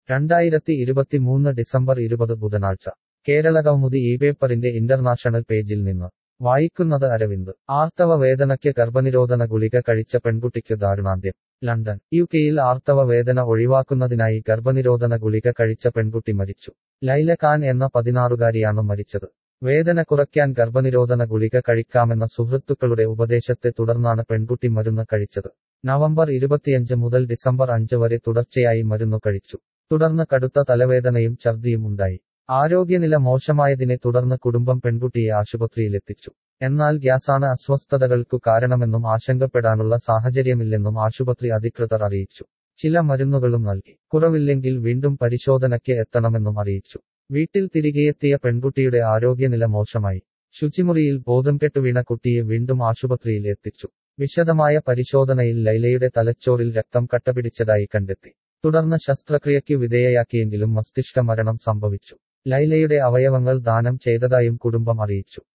രണ്ടായിരത്തി ഇരുപത്തിമൂന്ന് ഡിസംബർ ഇരുപത് ബുധനാഴ്ച കേരളകൗമുദി ഈ പേപ്പറിന്റെ ഇന്റർനാഷണൽ പേജിൽ നിന്ന് വായിക്കുന്നത് അരവിന്ദ് ആർത്തവ വേദനയ്ക്ക് ഗർഭനിരോധന ഗുളിക കഴിച്ച പെൺകുട്ടിക്ക് ദാരുണാന്ത്യം ലണ്ടൻ യു കെയിൽ ആർത്തവ വേദന ഒഴിവാക്കുന്നതിനായി ഗർഭനിരോധന ഗുളിക കഴിച്ച പെൺകുട്ടി മരിച്ചു ലൈല ഖാൻ എന്ന പതിനാറുകാരിയാണ് മരിച്ചത് വേദന കുറയ്ക്കാൻ ഗർഭനിരോധന ഗുളിക കഴിക്കാമെന്ന സുഹൃത്തുക്കളുടെ ഉപദേശത്തെ തുടർന്നാണ് പെൺകുട്ടി മരുന്ന് കഴിച്ചത് നവംബർ ഇരുപത്തിയഞ്ച് മുതൽ ഡിസംബർ അഞ്ച് വരെ തുടർച്ചയായി മരുന്നു കഴിച്ചു തുടർന്ന് കടുത്ത തലവേദനയും ഛർദിയും ഉണ്ടായി ആരോഗ്യനില മോശമായതിനെ തുടർന്ന് കുടുംബം പെൺകുട്ടിയെ ആശുപത്രിയിലെത്തിച്ചു എന്നാൽ ഗ്യാസാണ് അസ്വസ്ഥതകൾക്കു കാരണമെന്നും ആശങ്കപ്പെടാനുള്ള സാഹചര്യമില്ലെന്നും ആശുപത്രി അധികൃതർ അറിയിച്ചു ചില മരുന്നുകളും നൽകി കുറവില്ലെങ്കിൽ വീണ്ടും പരിശോധനയ്ക്ക് എത്തണമെന്നും അറിയിച്ചു വീട്ടിൽ തിരികെയെത്തിയ പെൺകുട്ടിയുടെ ആരോഗ്യനില മോശമായി ശുചിമുറിയിൽ ബോധം കെട്ടുവീണ കുട്ടിയെ വീണ്ടും ആശുപത്രിയിൽ എത്തിച്ചു വിശദമായ പരിശോധനയിൽ ലൈലയുടെ തലച്ചോറിൽ രക്തം കട്ടപിടിച്ചതായി കണ്ടെത്തി തുടർന്ന് ശസ്ത്രക്രിയയ്ക്ക് വിധേയയാക്കിയെങ്കിലും മസ്തിഷ്ക മരണം സംഭവിച്ചു ലൈലയുടെ അവയവങ്ങൾ ദാനം ചെയ്തതായും കുടുംബം അറിയിച്ചു